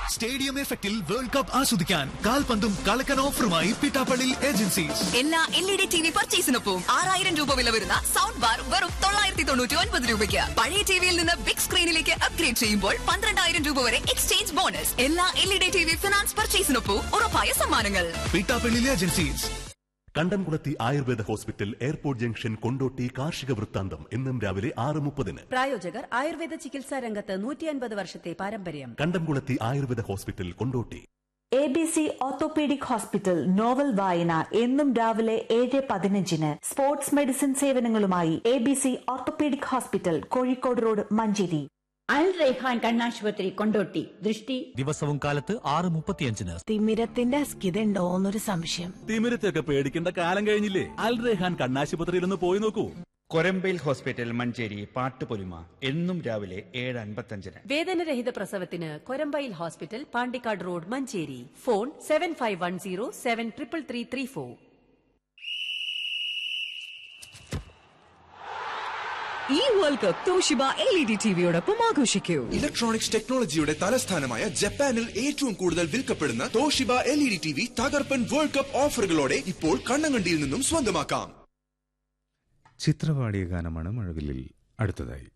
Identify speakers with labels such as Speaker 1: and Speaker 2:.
Speaker 1: stadium എഫക്റ്റിൽ world cup ആസ്വദിക്കാൻ കാൽപന്തും കളക്കൻ ഓഫറുമായി പിട്ടാപ്പള്ളി ഏജൻസീസ്
Speaker 2: എല്ലാ L E D T V പർച്ചേസിനൊപ്പം ആറായിരം രൂപ വില വരുന്ന സൗണ്ട് ബാർ വെറും തൊള്ളായിരത്തി തൊണ്ണൂറ്റി ഒൻപത് രൂപയ്ക്ക് പഴയ ടിവിയിൽ നിന്ന് ബിഗ് സ്ക്രീനിലേക്ക് അപ്ഗ്രേഡ് ചെയ്യുമ്പോൾ പന്ത്രണ്ടായിരം രൂപ വരെ എക്സ്ചേഞ്ച് ബോണസ് എല്ലാ L E D T V finance പർച്ചേസിനൊപ്പം ഉറപ്പായ സമ്മാനങ്ങൾ
Speaker 1: Pittappally agencies
Speaker 3: Kandamkulathy Ayurveda hospital airport junction Kondotty കാർഷിക വൃത്താന്തം എന്നും രാവിലെ ആറ് മുപ്പതിന്
Speaker 4: പ്രായോജകർ ആയുർവേദ ചികിത്സാ രംഗത്ത് നൂറ്റി അൻപത് വർഷത്തെ പാരമ്പര്യം
Speaker 3: Kandamkulathy Ayurveda hospital Kondotty
Speaker 5: A B C orthopaedic hospital novel വായന എന്നും രാവിലെ ഏഴ് പതിനഞ്ചിന് സ്പോർട്സ് മെഡിസിൻ സേവനങ്ങളുമായി A B C orthopaedic hospital Kozhikode road Manjeri
Speaker 6: Al Raihan കണ്ണാശുപത്രി കൊണ്ടോട്ടി ദൃഷ്ടി
Speaker 7: ദിവസവും കാലത്ത് ആറ് മുപ്പത്തിയഞ്ചിന്
Speaker 8: തിമിരത്തിന്റെ അസ്കിതണ്ടോന്നൊരു സംശയം
Speaker 9: തിമിരത്തൊക്കെ പേടിക്കേണ്ട കാലം കഴിഞ്ഞില്ലേ അൽ റെഹാൻ കണ്ണാശുപത്രിയിൽ ഒന്ന് പോയി നോക്കൂ
Speaker 10: കൊരമ്പയിൽ ഹോസ്പിറ്റൽ മഞ്ചേരി പാട്ടുപൊലിമ എന്നും രാവിലെ ഏഴ് അൻപത്തഞ്ചിന്
Speaker 4: വേദനരഹിത പ്രസവത്തിന് കൊരമ്പയിൽ hospital Pandikkad road Manjeri phone seven five one zero seven triple three three four
Speaker 2: ഈ world cup Toshiba L E D ടിവിയോടൊപ്പം ആഘോഷിക്കൂ
Speaker 11: ഇലക്ട്രോണിക്സ് ടെക്നോളജിയുടെ തലസ്ഥാനമായ ജപ്പാനിൽ ഏറ്റവും കൂടുതൽ വിൽക്കപ്പെടുന്ന Toshiba L E D T V തകർപ്പൻ വേൾഡ് കപ്പ് ഓഫറുകളോടെ ഇപ്പോൾ കണ്ണങ്കണ്ടിയിൽ നിന്നും സ്വന്തമാക്കാം
Speaker 12: ചിത്രപാടിയ ഗാനമാണ് മഴവില്ലിൽ അടുത്തതായി